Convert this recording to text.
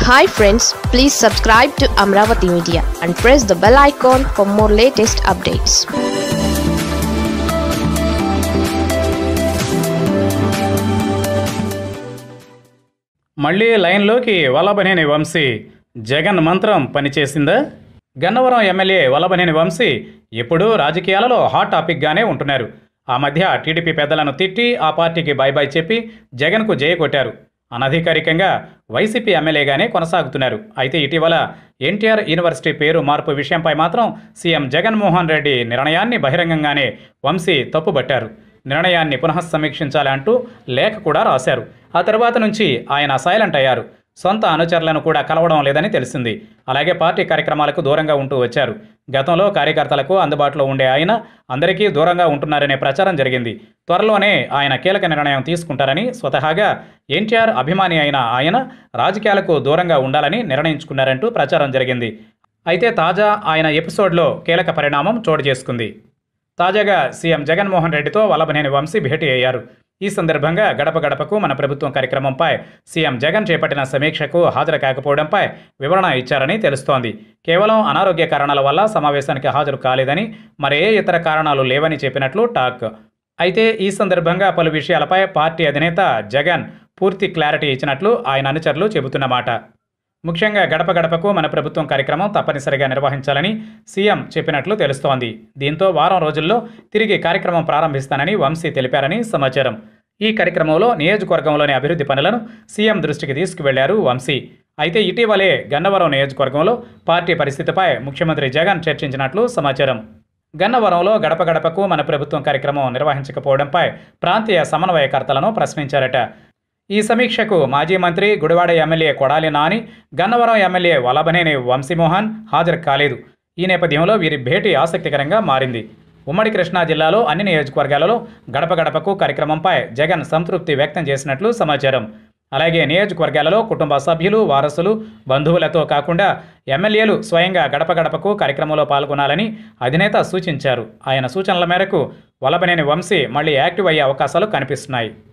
hi friends please subscribe to Amaravati media and press the bell icon for more latest updates మళ్ళీ లైన్లోకి వల్లభనేని వంశీ జగన్ మంత్రం పనిచేసిందా Gannavaram MLA Vallabhaneni Vamsi ఎప్పుడూ రాజకీయాలలో హాట్ టాపిక్గానే ఉంటున్నారు ఆ మధ్య టీడీపీ పెద్దలను తిట్టి ఆ పార్టీకి బై బై చెప్పి జగన్కు జయ కొట్టారు అనధికారికంగా వైసీపీ ఎమ్మెల్యేగానే కొనసాగుతున్నారు అయితే ఇటీవల ఎన్టీఆర్ యూనివర్సిటీ పేరు మార్పు విషయంపై మాత్రం సీఎం జగన్మోహన్ రెడ్డి నిర్ణయాన్ని బహిరంగంగానే వంశీ తప్పుబట్టారు నిర్ణయాన్ని పునఃసమీక్షించాలంటూ లేఖ కూడా రాశారు ఆ తర్వాత నుంచి ఆయన సైలెంట్ అయ్యారు సొంత అనుచరులను కూడా కలవడం లేదని తెలిసింది అలాగే పార్టీ కార్యక్రమాలకు దూరంగా ఉంటూ వచ్చారు గతంలో కార్యకర్తలకు అందుబాటులో ఉండే ఆయన అందరికీ దూరంగా ఉంటున్నారనే ప్రచారం జరిగింది త్వరలోనే ఆయన కీలక నిర్ణయం తీసుకుంటారని స్వతహాగా ఎన్టీఆర్ అభిమాని అయిన ఆయన రాజకీయాలకు దూరంగా ఉండాలని నిర్ణయించుకున్నారంటూ ప్రచారం జరిగింది అయితే తాజా ఆయన ఎపిసోడ్లో కీలక పరిణామం చోటు చేసుకుంది తాజాగా సీఎం జగన్మోహన్ రెడ్డితో వల్లభనేని వంశీ భేటీ అయ్యారు ఈ సందర్భంగా గడప గడపకు మన ప్రభుత్వం కార్యక్రమంపై సీఎం జగన్ చేపట్టిన సమీక్షకు హాజరు కాకపోవడంపై వివరణ ఇచ్చారని తెలుస్తోంది కేవలం అనారోగ్య కారణాల వల్ల సమావేశానికి హాజరు కాలేదని మరే ఇతర కారణాలు లేవని చెప్పినట్లు టాక్ అయితే ఈ సందర్భంగా పలు విషయాలపై పార్టీ అధినేత జగన్ పూర్తి క్లారిటీ ఇచ్చినట్లు ఆయన అనుచరులు చెబుతున్నమాట ముఖ్యంగా గడప గడపకు మన ప్రభుత్వం కార్యక్రమం తప్పనిసరిగా నిర్వహించాలని సీఎం చెప్పినట్లు తెలుస్తోంది దీంతో వారం రోజుల్లో తిరిగి కార్యక్రమం ప్రారంభిస్తానని వంశీ తెలిపారని సమాచారం ఈ కార్యక్రమంలో నియోజకవర్గంలోని అభివృద్ధి పనులను సీఎం దృష్టికి తీసుకువెళ్లారు వంశీ అయితే ఇటీవలే గన్నవరం నియోజకవర్గంలో పార్టీ పరిస్థితిపై ముఖ్యమంత్రి జగన్ చర్చించినట్లు సమాచారం గన్నవరంలో గడప గడపకు మన ప్రభుత్వం కార్యక్రమం నిర్వహించకపోవడంపై ప్రాంతీయ సమన్వయకర్తలను ప్రశ్నించారట ఈ సమీక్షకు మాజీ మంత్రి గుడివాడ ఎమ్మెల్యే కొడాలి నాని గన్నవరం ఎమ్మెల్యే వల్లభనేని వంశీమోహన్ హాజరు కాలేదు ఈ నేపథ్యంలో వీరి భేటీ ఆసక్తికరంగా మారింది ఉమ్మడి కృష్ణా జిల్లాలో అన్ని నియోజకవర్గాలలో గడప గడపకు కార్యక్రమంపై జగన్ సంతృప్తి వ్యక్తం చేసినట్లు సమాచారం అలాగే నియోజకవర్గాలలో కుటుంబ సభ్యులు వారసులు బంధువులతో కాకుండా ఎమ్మెల్యేలు స్వయంగా గడప గడపకు కార్యక్రమంలో పాల్గొనాలని అధినేత సూచించారు ఆయన సూచనల మేరకు వల్లభనేని వంశీ మళ్ళీ యాక్టివ్ అయ్యే అవకాశాలు కనిపిస్తున్నాయి